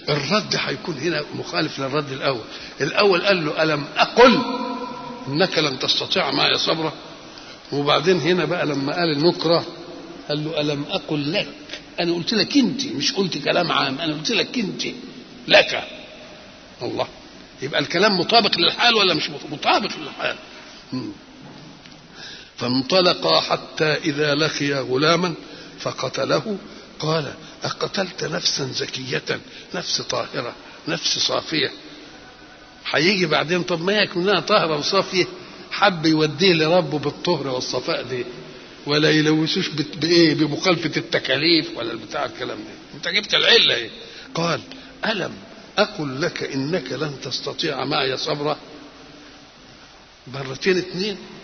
الرد هيكون هنا مخالف للرد الاول الاول قال له الم اقل انك لن تستطيع معي صبرا وبعدين هنا بقى لما قال النكره قال له الم اقل لك انا قلت لك انت مش قلت كلام عام انا قلت لك انت لك الله يبقى الكلام مطابق للحال ولا مش مطابق للحال مم. فانطلقا حتى إذا لقي غلاما فقتله قال أقتلت نفسا زكية نفس طاهرة نفس صافية هيجي بعدين طب ما يكون طاهرة وصافية حب يوديه لربه بالطهر والصفاء دي ولا يلوثوش بايه بمخالفة التكاليف ولا بتاع الكلام ده انت جبت العلة ايه قال ألم أقل لك إنك لن تستطيع معي صبرا مرتين اتنين